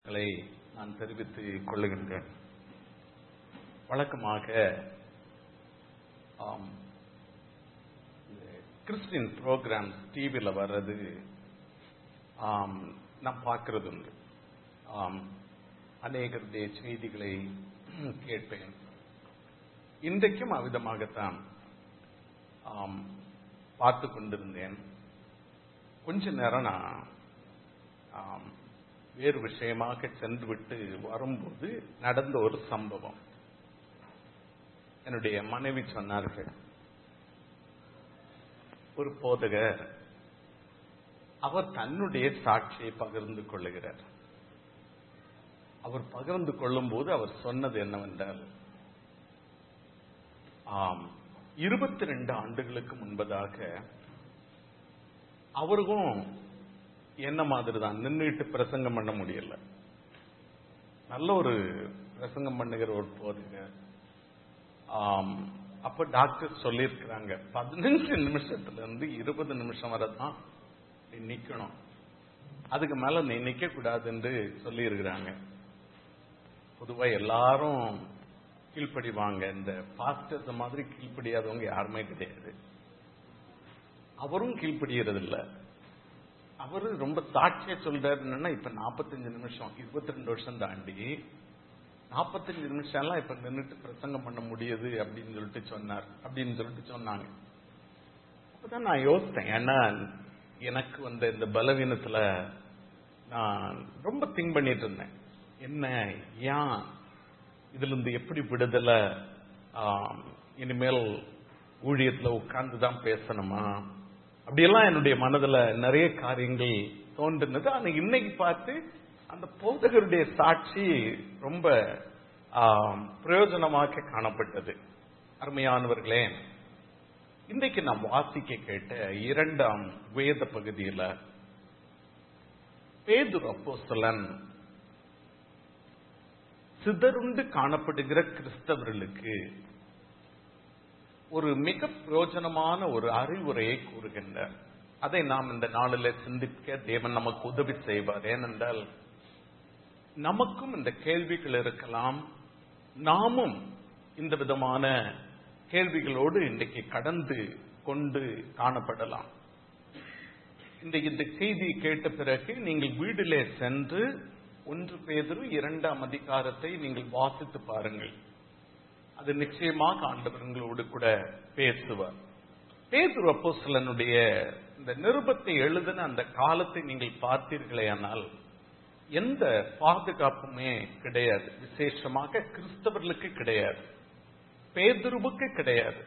வாழ்த்துக்களை நான் தெரிவித்துக் கொள்ளுகின்றேன் வழக்கமாக ஆம், இந்த கிறிஸ்டின் ப்ரோக்ராம் டிவியில் வர்றது ஆம், நான் பார்க்கிறது உண்டு ஆம், அநேகருடைய செய்திகளை கேட்பேன் இன்றைக்கும் அவ்விதமாகத்தான் ஆம், பார்த்து கொண்டிருந்தேன் கொஞ்ச நேரம் நான் ஆம், வேறு விஷயமாக சென்று விட்டு வரும்போது நடந்த ஒரு சம்பவம் என்னுடைய மனைவி சொன்னார்கள் ஒரு போதகர் அவர் தன்னுடைய சாட்சியை பகிர்ந்து கொள்ளுகிறார் அவர் பகிர்ந்து கொள்ளும் போது அவர் சொன்னது என்னவென்றால் ஆம் இருபத்தி ரெண்டு ஆண்டுகளுக்கு முன்பதாக அவருக்கும் என்ன மாதிரி தான் நின்றுட்டு பிரசங்கம் பண்ண முடியல நல்ல ஒரு பிரசங்கம் பண்ணுகிற ஒரு போதுங்க ஆம், அப்ப டாக்டர் சொல்லியிருக்கிறாங்க பதினஞ்சு நிமிஷத்துல இருந்து இருபது நிமிஷம் வரை தான் நீ நிக்கணும் அதுக்கு மேல நீ நிக்க கூடாதுன்னு சொல்லி இருக்கிறாங்க பொதுவா எல்லாரும் கீழ்ப்படிவாங்க இந்த பாஸ்டர்ஸ் மாதிரி கீழ்ப்படியாதவங்க யாருமே கிடையாது அவரும் கீழ்ப்படியறது இல்ல அவரு ரொம்ப சாட்சியா சொல்றாரு என்னன்னா இப்ப 45 நிமிஷம் இருபத்தி ரெண்டு வருஷம் தாண்டி 45 நிமிஷம் எல்லாம் இப்ப நின்னுட்டு பிரசங்கம் பண்ண முடியுது அப்படின்னு சொல்லிட்டு சொன்னார் அப்படின்னு சொல்லிட்டு சொன்னாங்க அப்பதான் நான் யோசித்தேன் ஏன்னா எனக்கு வந்த இந்த பலவீனத்துல நான் ரொம்ப திங்க் பண்ணிட்டு இருந்தேன் என்ன ஏன் இதுல இருந்து எப்படி விடுதலை ஆம், இனிமேல் ஊழியத்துல உட்கார்ந்து தான் பேசணுமா அப்படியெல்லாம் என்னுடைய மனதுல நிறைய காரியங்கள் தோன்றினது ஆனா இன்னைக்கு பார்த்து அந்த போதகருடைய சாட்சி ரொம்ப ஆம், பிரயோஜனமாக காணப்பட்டது அருமையானவர்களே இன்றைக்கு நாம் வாசிக்க கேட்ட இரண்டாம் வேத பகுதியில பேதுரு அப்போஸ்தலன் சிதறுண்டு காணப்படுகிற கிறிஸ்தவர்களுக்கு ஒரு மிக பிரயோஜனமான ஒரு அறிவுரையை கூறுகின்றார் அதை நாம் இந்த நாளில் சிந்திக்க தேவன் நமக்கு உதவி செய்வார் ஏனென்றால் நமக்கும் இந்த கேள்விகள் இருக்கலாம் நாமும் இந்த விதமான கேள்விகளோடு இன்றைக்கு கடந்து கொண்டு காணப்படலாம் இந்த இந்த செய்தியை கேட்ட பிறகு நீங்கள் வீட்டிலே சென்று ஒன்று பேதரு இரண்டாம் அதிகாரத்தை நீங்கள் வாசித்து பாருங்கள் அது நிச்சயமாக ஆண்டவர் உங்களோடு கூட பேசுவார் பேதுரு அப்போஸ்தலனுடைய இந்த நிருபத்தை எழுதின அந்த காலத்தை நீங்கள் பார்த்தீர்களேயானால் எந்த பாதுகாப்புமே கிடையாது விசேஷமாக கிறிஸ்தவர்களுக்கு கிடையாது பேதுருவுக்கு கிடையாது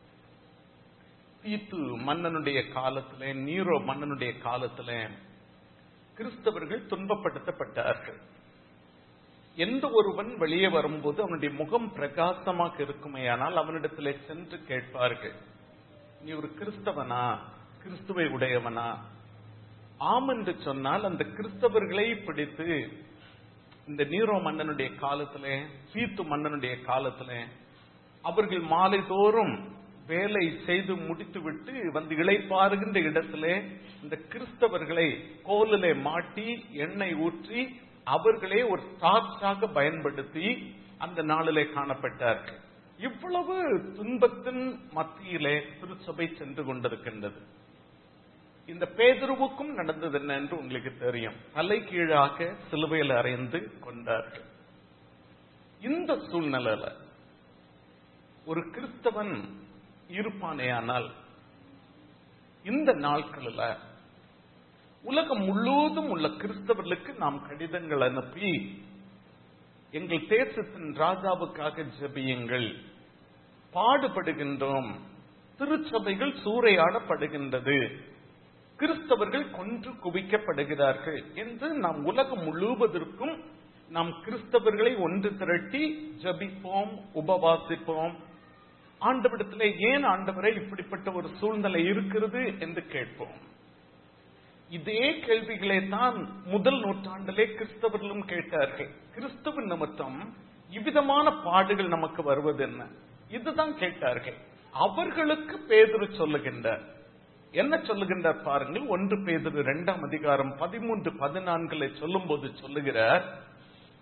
தீத்து மன்னனுடைய காலத்திலே நீரோ மன்னனுடைய காலத்திலே கிறிஸ்தவர்கள் துன்பப்படுத்தப்பட்டார்கள் எந்த ஒருவன் வெளியே வரும்போது அவனுடைய முகம் பிரகாசமாக இருக்குமேயானால் அவனிடத்திலே சென்று கேட்பார்கள் நீ ஒரு கிறிஸ்தவனா கிறிஸ்துவை உடையவனா ஆம் என்று சொன்னால் அந்த கிறிஸ்தவர்களை பிடித்து இந்த நீரோ மன்னனுடைய காலத்திலே சீத்து மன்னனுடைய காலத்திலே அவர்கள் மாலை தோறும் வேலை செய்து முடித்துவிட்டு வந்து இளைப்பாறுகின்ற இடத்திலே இந்த கிறிஸ்தவர்களை கோலிலே மாட்டி எண்ணெய் ஊற்றி அவர்களே ஒரு டார்ச்சாக பயன்படுத்தி அந்த நாளிலே காணப்பட்டார்கள் இவ்வளவு துன்பத்தின் மத்தியிலே திருச்சபை சென்று கொண்டிருக்கின்றது இந்த பேதுருவுக்கும் நடந்தது என்ன என்று உங்களுக்கு தெரியும் தலை கீழாக சிலுவையில் அறைந்து கொண்டார்கள் இந்த சூழ்நிலையில ஒரு கிறிஸ்தவன் இருப்பானேயானால் இந்த நாட்களில் உலகம் முழுவதும் உள்ள கிறிஸ்தவர்களுக்கு நாம் கடிதங்கள் அனுப்பி எங்கள் தேசத்தின் ராஜாவுக்காக ஜெபியுங்கள் பாடுபடுகின்றோம் திருச்சபைகள் சூறையாடப்படுகின்றது கிறிஸ்தவர்கள் கொன்று குவிக்கப்படுகிறார்கள் என்று நாம் உலகம் முழுவதற்கும் நாம் கிறிஸ்தவர்களை ஒன்று திரட்டி ஜபிப்போம் உபவாசிப்போம் ஆண்டவரிடத்திலே ஏன் ஆண்டவரை இப்படிப்பட்ட ஒரு சூழ்நிலை இருக்கிறது என்று கேட்போம் இதே கேள்விகளை தான் முதல் நூற்றாண்டிலே கிறிஸ்தவர்களும் கேட்டார்கள் கிறிஸ்துவ நிமித்தம் இவ்விதமான பாடுகள் நமக்கு வருவது என்ன இதுதான் கேட்டார்கள் அவர்களுக்கு பேதுரு சொல்லுகின்றார் என்ன சொல்லுகின்றார் பாருங்கள் ஒன்று பேதுரு இரண்டாம் அதிகாரம் பதிமூன்று பதினான்குல சொல்லும் போது சொல்லுகிறார்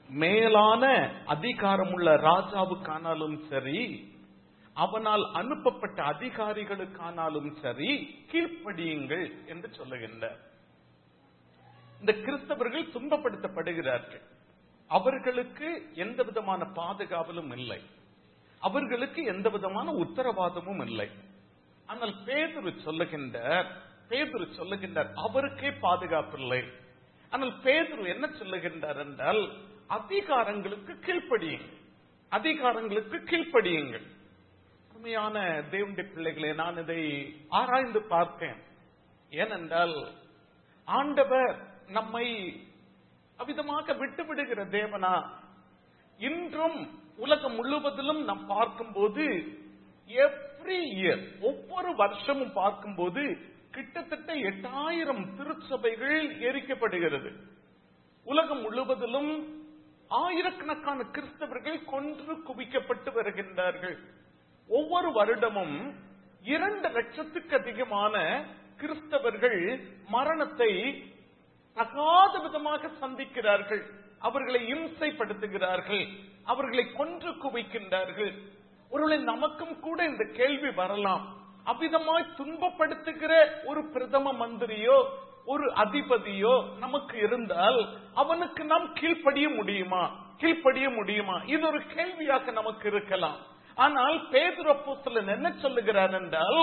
மேலான அதிகாரமுள்ள ராஜாவுக்கானாலும் சரி அவனால் அனுப்பப்பட்ட அதிகாரிகளுக்கானாலும் சரி கீழ்ப்படியுங்கள் என்று சொல்லுகின்றார் இந்த கிறிஸ்தவர்கள் துன்பப்படுத்தப்படுகிறார்கள் அவர்களுக்கு எந்த விதமான பாதுகாவலும் இல்லை அவர்களுக்கு எந்த விதமான உத்தரவாதமும் இல்லை ஆனால் பேதுரு சொல்லுகின்றார் பேதுரு சொல்லுகின்றார் அவருக்கே பாதுகாப்பு இல்லை ஆனால் பேதுரு என்ன சொல்லுகின்றார் என்றால் அதிகாரங்களுக்கு கீழ்ப்படியுங்கள் அதிகாரங்களுக்கு கீழ்ப்படியுங்கள் உண்மையான தேவனுடைய பிள்ளைகளே நான் இதை ஆராய்ந்து பார்த்தேன் ஏனென்றால் ஆண்டவர் நம்மை அவிதமாக விட்டு விடுகிற தேவனா இன்றும் உலகம் முழுவதிலும் நாம் பார்க்கும்போது எவ்ரி இயர் ஒவ்வொரு வருஷமும் பார்க்கும்போது கிட்டத்தட்ட எட்டாயிரம் திருச்சபைகள் எரிக்கப்படுகிறது உலகம் முழுவதிலும் ஆயிரக்கணக்கான கிறிஸ்தவர்கள் கொன்று குவிக்கப்பட்டு வருகின்றார்கள் ஒவ்வொரு வருடமும் இரண்டு லட்சத்துக்கு அதிகமான கிறிஸ்தவர்கள் மரணத்தை தகாத விதமாக சந்திக்கிறார்கள் அவர்களை இம்சைப்படுத்துகிறார்கள் அவர்களை கொன்று குவிக்கின்றார்கள் ஒருவேளை நமக்கும் கூட இந்த கேள்வி வரலாம் அவ்விதமாய் துன்பப்படுத்துகிற ஒரு பிரதம மந்திரியோ ஒரு அதிபதியோ நமக்கு இருந்தால் அவனுக்கு நாம் கீழ்ப்படிய முடியுமா கீழ்ப்படிய முடியுமா இது ஒரு கேள்வியாக நமக்கு இருக்கலாம் ஆனால் பேதுரப்போஸ்தலன் என்ன சொல்லுகிறார் என்றால்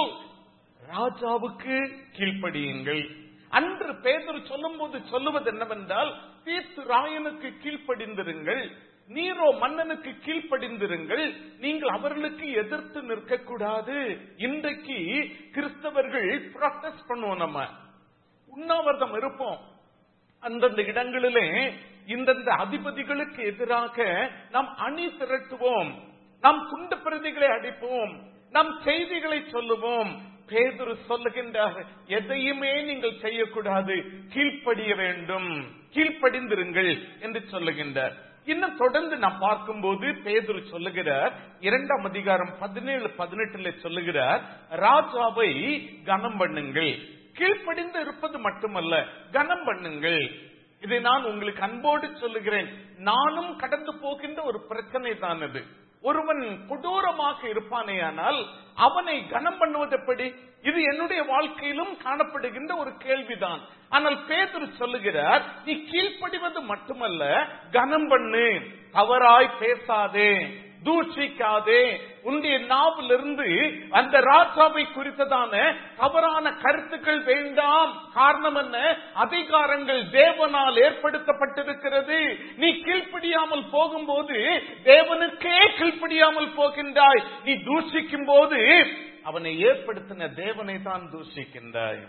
ராஜாவுக்கு கீழ்ப்படியுங்கள் அன்று பேதுரு சொல்லும் போது சொல்லுவது என்னவென்றால் தீர்த்து ராயனுக்கு கீழ்ப்படிந்திருங்கள் நீரோ மன்னனுக்கு கீழ்ப்படிந்திருங்கள் நீங்கள் அவர்களுக்கு எதிர்த்து நிற்கக்கூடாது இன்றைக்கு கிறிஸ்தவர்கள் ப்ரொட்டஸ்ட் பண்ணுவோம் நம்ம உண்ணாவிரதம் இருப்போம் அந்தந்த இடங்களிலே இந்தந்த அதிபதிகளுக்கு எதிராக நாம் அணி திரட்டுவோம் நாம் குண்டு பிரதிகளை அடிப்போம் நம் செய்திகளை சொல்லுவோம் பேதுரு சொல்லுகின்றார் எதையுமே நீங்கள் செய்யக்கூடாது கீழ்ப்படிய வேண்டும் கீழ்ப்படிந்திருங்கள் என்று சொல்லுகின்றார் இன்னும் தொடர்ந்து நாம் பார்க்கும்போது பேதுரு சொல்லுகிறார் இரண்டாம் அதிகாரம் பதினேழு பதினெட்டுல சொல்லுகிறார் ராஜாவை கனம் பண்ணுங்கள் கீழ்ப்படிந்து இருப்பது மட்டுமல்ல கனம் பண்ணுங்கள் இதை நான் உங்களுக்கு அன்போடு சொல்லுகிறேன் நானும் கடந்து போகின்ற ஒரு பிரச்சனை தான் அது ஒருவன் கொடூரமாக இருப்பானேயானால் அவனை கனம் பண்ணுவது எப்படி இது என்னுடைய வாழ்க்கையிலும் காணப்படுகின்ற ஒரு கேள்விதான் ஆனால் பேதர் சொல்லுகிறார் நீ கீழ்ப்படிவது மட்டுமல்ல கனம் பண்ணு தவறாய் பேசாதே தூஷிக்காதே உன்னுடைய நாவிலிருந்து அந்த ராஜாவை குறித்ததான தவறான கருத்துக்கள் வேண்டாம் காரணம் என்ன அதிகாரங்கள் தேவனால் ஏற்படுத்தப்பட்டிருக்கிறது நீ கீழ்ப்படியாமல் போகும்போது தேவனுக்கே கீழ்ப்படியாமல் போகின்றாய் நீ தூஷிக்கும் போது அவனை ஏற்படுத்தின தேவனை தான் தூஷிக்கின்றாய்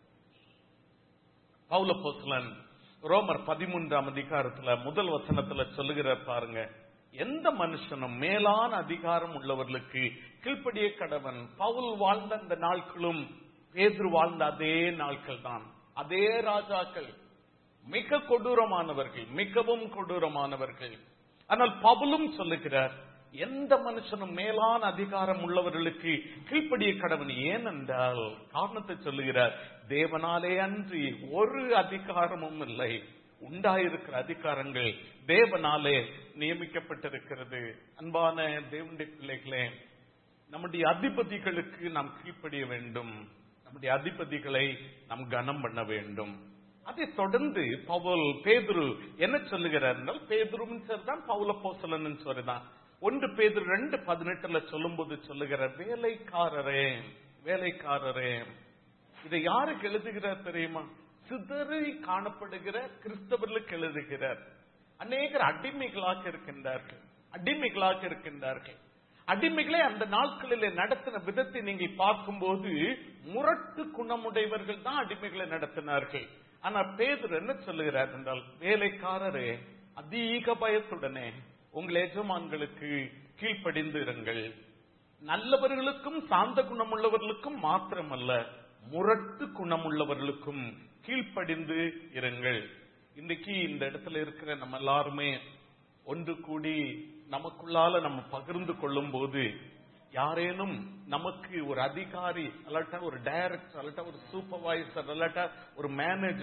பவுல போஸ்லன் ரோமர் பதிமூன்றாம் அதிகாரத்துல முதல் வசனத்துல சொல்லுகிற பாருங்க எந்த மனுஷனும் மேலான அதிகாரம் உள்ளவர்களுக்கு கீழ்ப்படிய கடவன் பவுல் வாழ்ந்த அந்த நாட்களும் பேதுரு வாழ்ந்த அதே நாட்கள் தான் அதே ராஜாக்கள் மிக கொடூரமானவர்கள் மிகவும் கொடூரமானவர்கள் ஆனால் பவுலும் சொல்லுகிறார் எந்த மனுஷனும் மேலான அதிகாரம் உள்ளவர்களுக்கு கீழ்ப்படிய கடவன் ஏனென்றால் காரணத்தை சொல்லுகிறார் தேவனாலே அன்றி ஒரு அதிகாரமும் இல்லை உண்டாயிருக்கிற அதிகாரங்கள் தேவனாலே நியமிக்கப்பட்டிருக்கிறது அன்பான தேவனுடைய பிள்ளைகளே நம்முடைய அதிபதிகளுக்கு நாம் கீழ்ப்படிய வேண்டும் நம்முடைய அதிபதிகளை நாம் கனம் பண்ண வேண்டும் அதை தொடர்ந்து பவுல் பேதுரு என்ன சொல்லுகிறார் என்றால் பேதுரும் சரிதான் பவுல போசலன் சரிதான் ஒன்று பேதுரு ரெண்டு பதினெட்டுல சொல்லும் போது சொல்லுகிற வேலைக்காரரே வேலைக்காரரே இதை யாருக்கு எழுதுகிறார் தெரியுமா சிதறி காணப்படுகிற கிறிஸ்தவர்களுக்கு எழுதுகிறார் அநேகர் அடிமைகளாக இருக்கின்றார்கள் அடிமைகளாக இருக்கின்றார்கள் அடிமைகளை அந்த நாட்களிலே நடத்தின விதத்தை நீங்கள் பார்க்கும்போது முரட்டு குணமுடையவர்கள் தான் அடிமைகளை நடத்தினார்கள் ஆனா பேதர் என்ன சொல்லுகிறார் என்றால் வேலைக்காரரே அதிக பயத்துடனே உங்கள் எஜமான்களுக்கு கீழ்ப்படிந்து இருங்கள் நல்லவர்களுக்கும் சாந்த குணமுள்ளவர்களுக்கும் மாத்திரமல்ல முரட்டு குணமுள்ளவர்களுக்கும் கீழ்ப்படிந்து இருங்கள் இன்னைக்கு இந்த இடத்துல இருக்கிற நம்ம எல்லாருமே ஒன்று கூடி நமக்குள்ளால நம்ம பகிர்ந்து கொள்ளும் போது யாரேனும் நமக்கு ஒரு அதிகாரி அல்லாட்டா ஒரு டைரக்டர் அல்லாட்டா ஒரு சூப்பர்வைசர் அல்லாட்டா ஒரு மேனேஜர்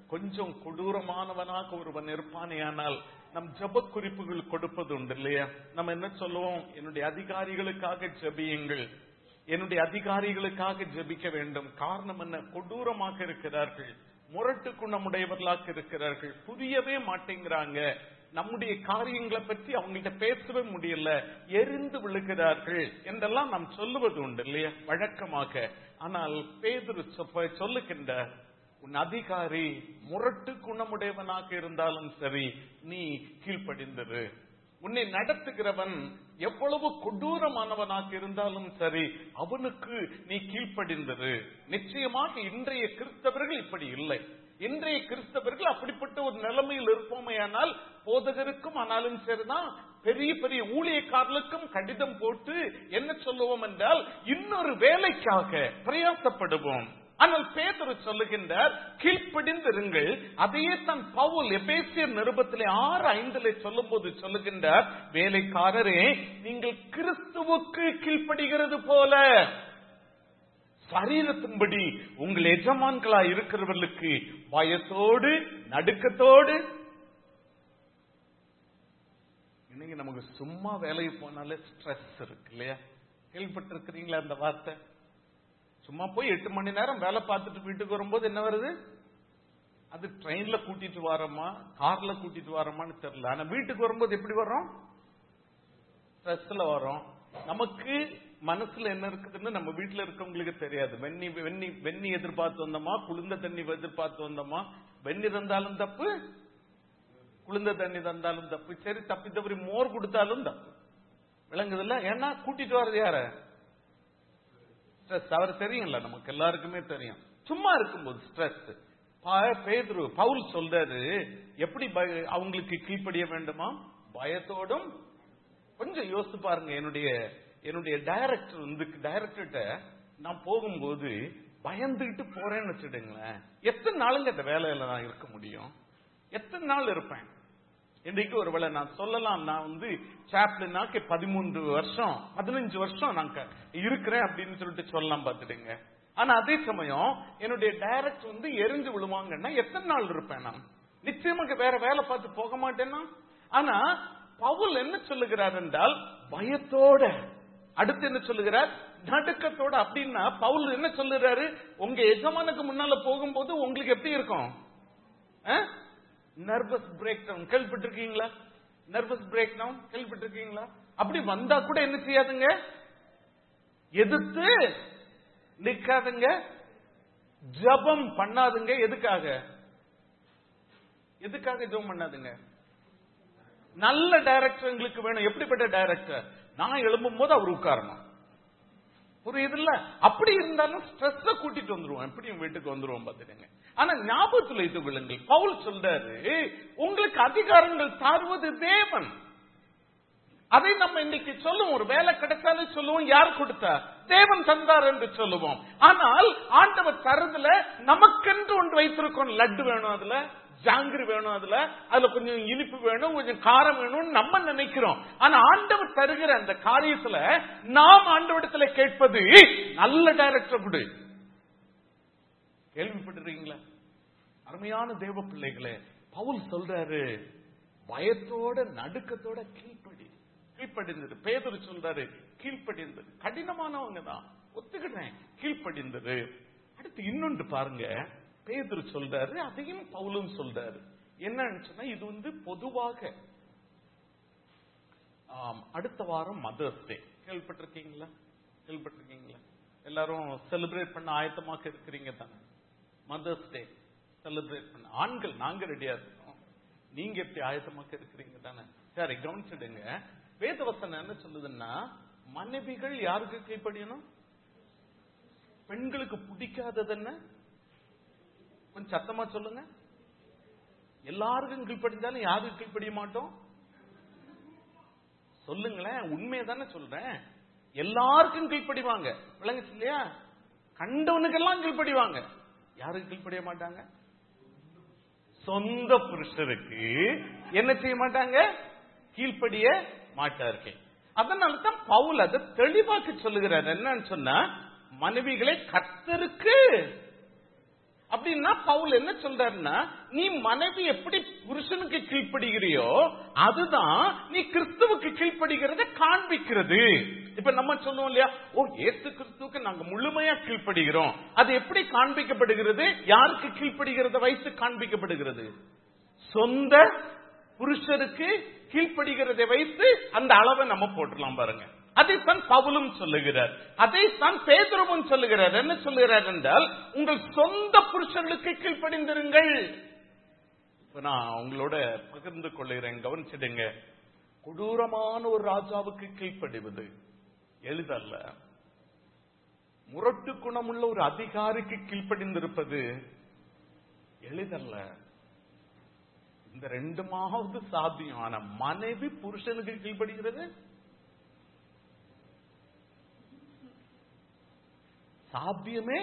கொஞ்சம் கொடூரமானவனாக ஒருவன் இருப்பானேயானால் நம் ஜப குறிப்புகள் கொடுப்பது உண்டு இல்லையா நம்ம என்ன சொல்லுவோம் என்னுடைய அதிகாரிகளுக்காக ஜெபியுங்கள் என்னுடைய அதிகாரிகளுக்காக ஜெபிக்க வேண்டும் காரணம் என்ன கொடூரமாக இருக்கிறார்கள் முரட்டு குணமுடையவர்களாக இருக்கிறார்கள் புரியவே மாட்டேங்கிறாங்க நம்முடைய காரியங்களை பற்றி அவங்கள்ட்ட பேசவே முடியல எரிந்து விழுகிறார்கள் என்றெல்லாம் நாம் சொல்லுவது உண்டு இல்லையா வழக்கமாக ஆனால் பேதுரு சொப்ப- சொல்லுகின்ற உன் அதிகாரி முரட்டு குணமுடையவனாக இருந்தாலும் சரி நீ கீழ்ப்படிந்திரு உன்னை நடத்துகிறவன் எவ்வளவு கொடூரமானவனாக இருந்தாலும் சரி அவனுக்கு நீ கீழ்ப்படிந்திரு நிச்சயமாக இன்றைய கிறிஸ்தவர்கள் இப்படி இல்லை இன்றைய கிறிஸ்தவர்கள் அப்படிப்பட்ட ஒரு நிலைமையில் இருப்போமேயானால் போதகருக்கும் ஆனாலும் சரிதான் பெரிய பெரிய ஊழியக்காரர்களுக்கும் கடிதம் போட்டு என்ன சொல்லுவோம் என்றால் இன்னொரு வேலைக்காக பிரயாசப்படுவோம் ஆனால் பேதுரு சொல்லுகின்றார் கீழ்ப்படிந்திருங்கள் அதையே தன் பவுல் எபேசியர் நிருபத்திலே ஆறு ஐந்திலே சொல்லும் போது சொல்லுகின்றார் வேலைக்காரரே நீங்கள் கிறிஸ்துவுக்கு கீழ்ப்படுகிறது போல சரீரத்தின்படி உங்கள் எஜமான்களா இருக்கிறவர்களுக்கு பயத்தோடு நடுக்கத்தோடு இன்னைக்கு நமக்கு சும்மா வேலைக்கு போனாலே ஸ்ட்ரெஸ் இருக்கு இல்லையா கேள்விப்பட்டிருக்கிறீங்களா அந்த வார்த்தை சும்மா போய் எட்டு மணி நேரம் வேலை பார்த்துட்டு வீட்டுக்கு வரும்போது என்ன வருது அது ட்ரெயின்ல கூட்டிட்டு வரோமா கார்ல கூட்டிட்டு வரோமான்னு தெரியல ஆனா வீட்டுக்கு வரும்போது எப்படி வரோம் ஸ்ட்ரெஸ்ல வரோம் நமக்கு மனசுல என்ன இருக்குதுன்னு நம்ம வீட்டுல இருக்கவங்களுக்கு தெரியாது வெண்ணி வெண்ணி வெண்ணி எதிர்பார்த்து வந்தோமா குளிர்ந்த தண்ணி எதிர்பார்த்து வந்தோமா வெண்ணி தந்தாலும் தப்பு குளிர்ந்த தண்ணி தந்தாலும் தப்பு சரி தப்பி தவறி மோர் கொடுத்தாலும் தப்பு விளங்குதுல்ல ஏன்னா கூட்டிட்டு வர்றது யார ஸ்ட்ரெஸ் அவர் தெரியும்ல நமக்கு எல்லாருக்குமே தெரியும் சும்மா இருக்கும்போது ஸ்ட்ரெஸ் பேதுரு பவுல் சொல்றாரு எப்படி பய- அவங்களுக்கு கீழ்ப்படிய வேண்டுமா பயத்தோடும் கொஞ்சம் யோசித்து பாருங்க என்னுடைய என்னுடைய டைரக்டர் வந்து டைரக்டர்கிட்ட நான் போகும்போது பயந்துகிட்டு போறேன்னு வச்சுடுங்களேன் எத்தனை நாளுங்க இந்த வேலையில நான் இருக்க முடியும் எத்தனை நாள் இருப்பேன் இன்றைக்கு ஒருவேளை நான் சொல்லலாம் நான் வந்து சாப்ளினாக்கு பதிமூன்று வருஷம் பதினஞ்சு வருஷம் நான் க- இருக்கிறேன் அப்படின்னு சொல்லிட்டு சொல்லலாம் பார்த்துடுங்க ஆனா அதே சமயம் என்னுடைய டைரக்ட் வந்து எரிஞ்சு விழுவாங்கன்னா எத்தனை நாள் இருப்பேன் நான் நிச்சயமாக வேற வேலை பார்த்து போக மாட்டேன்னா ஆனா பவுல் என்ன சொல்லுகிறார் என்றால் பயத்தோட அடுத்து என்ன சொல்லுகிறார் நடுக்கத்தோட அப்படின்னா பவுல் என்ன சொல்லுறாரு உங்க எஜமானுக்கு முன்னால போகும்போது உங்களுக்கு எப்படி இருக்கும் நர்வஸ் பிரேக் டவுன் கேள்விப்பட்டிருக்கீங்களா நர்வஸ் பிரேக் டவுன் கேள்விப்பட்டிருக்கீங்களா அப்படி வந்தா கூட என்ன செய்யாதுங்க எதிர்த்து நிக்காதுங்க ஜபம் பண்ணாதுங்க எதுக்காக எதுக்காக ஜெபம் பண்ணாதுங்க நல்ல டைரக்டர் எங்களுக்கு வேணும் எப்படிப்பட்ட டைரக்டர் நான் எழும்பும் போது அவர் உட்காரணும் புரியுதுல்ல அப்படி இருந்தாலும் ஸ்ட்ரெஸ் கூட்டிட்டு வந்துருவோம் எப்படியும் வீட்டுக்கு வந்துருவோம் பாத்துக்கங்க ஆனா ஞாபகத்தில் வைத்துக் கொள்ளுங்கள் பவுல் சொல்றாரு உங்களுக்கு அதிகாரங்கள் தாருவது தேவன் அதை நம்ம இன்னைக்கு சொல்லுவோம் ஒரு வேலை கிடைச்சாலும் சொல்லுவோம் யார் கொடுத்தா தேவன் தந்தார் என்று சொல்லுவோம் ஆனால் ஆண்டவர் தரதுல நமக்கென்று ஒன்று வைத்திருக்கோம் லட்டு வேணும் அதுல ஜாங்கிரி வேணும் அதுல அதுல கொஞ்சம் இனிப்பு வேணும் கொஞ்சம் காரம் வேணும்னு நம்ம நினைக்கிறோம் ஆனா ஆண்டவர் தருகிற அந்த காரியத்துல நாம் ஆண்டவரிடத்துல கேட்பது நல்ல டைரக்டர் கொடு கேள்விப்பட்டிருக்கீங்களா அருமையான தேவ பிள்ளைகளே பவுல் சொல்றாரு பயத்தோட நடுக்கத்தோட கீழ்ப்படி கீழ்ப்படிந்தது பேதர் சொல்றாரு கீழ்ப்படிந்தது கடினமானவங்க தான் ஒத்துக்கிட்டேன் கீழ்ப்படிந்தது அடுத்து இன்னொன்று பாருங்க பேதுரு சொல்றாரு அதையும் பவுலும் சொல்றாரு என்னன்னு சொன்னா இது வந்து பொதுவாக ஆம், அடுத்த வாரம் மதர்ஸ் டே கேள்விப்பட்டிருக்கீங்களா கேள்விப்பட்டிருக்கீங்களா எல்லாரும் செலிப்ரேட் பண்ண ஆயத்தமாக இருக்கிறீங்க தானே மதர்ஸ் டே செலிப்ரேட் பண்ண ஆண்கள் நாங்க ரெடியா இருக்கோம் நீங்க எப்படி ஆயத்தமாக இருக்கிறீங்க தானே சரி கவனிச்சிடுங்க வேதவசனம் என்ன சொல்லுதுன்னா மனைவிகள் யாருக்கு கீழ்ப்படியணும் பெண்களுக்கு பிடிக்காதது என்ன கொஞ்சம் சத்தமா சொல்லுங்க எல்லாருக்கும் கீழ்ப்படிஞ்சாலும் யாருக்கு கீழ்ப்படிய மாட்டோம் சொல்லுங்களேன் உண்மையை தானே சொல்றேன் எல்லாருக்கும் கீழ்ப்படிவாங்க விளங்குச்சு இல்லையா கண்டவனுக்கெல்லாம் கீழ்ப்படிவாங்க யாருக்கு கீழ்ப்படிய மாட்டாங்க சொந்த புருஷருக்கு என்ன செய்ய மாட்டாங்க கீழ்ப்படிய மாட்டார்கள் அதனால தான் பவுல் அதை தெளிவாக்க சொல்லுகிறார் என்னன்னு சொன்னா மனைவிகளை கர்த்தருக்கு அப்படின்னா பவுல் என்ன சொல்றாருன்னா நீ மனைவி எப்படி புருஷனுக்கு கீழ்ப்படுகிறியோ அதுதான் நீ கிறிஸ்துவுக்கு கீழ்ப்படுகிறத காண்பிக்கிறது இப்ப நம்ம சொல்லுவோம் இல்லையா ஓ ஏசு கிறிஸ்துவுக்கு நாங்க முழுமையா கீழ்ப்படுகிறோம் அது எப்படி காண்பிக்கப்படுகிறது யாருக்கு கீழ்ப்படுகிறத வைத்து காண்பிக்கப்படுகிறது சொந்த புருஷருக்கு கீழ்ப்படுகிறதை வைத்து அந்த அளவை நம்ம போட்டுலாம் பாருங்க அதைத்தான் பவுலும் சொல்லுகிறார் அதைத்தான் பேதுருவும் சொல்லுகிறார் என்ன சொல்லுகிறார் என்றால் உங்கள் சொந்த புருஷர்களுக்கு கீழ்ப்படிந்திருங்கள் இப்ப நான் உங்களோட பகிர்ந்து கொள்ளுகிறேன் கவனிச்சிடுங்க கொடூரமான ஒரு ராஜாவுக்கு கீழ்ப்படிவது எளிதல்ல முரட்டு குணமுள்ள ஒரு அதிகாரிக்கு கீழ்ப்படிந்திருப்பது எளிதல்ல இந்த ரெண்டுமாவது சாத்தியம் ஆனா மனைவி புருஷனுக்கு கீழ்ப்படுகிறது சாத்தியமே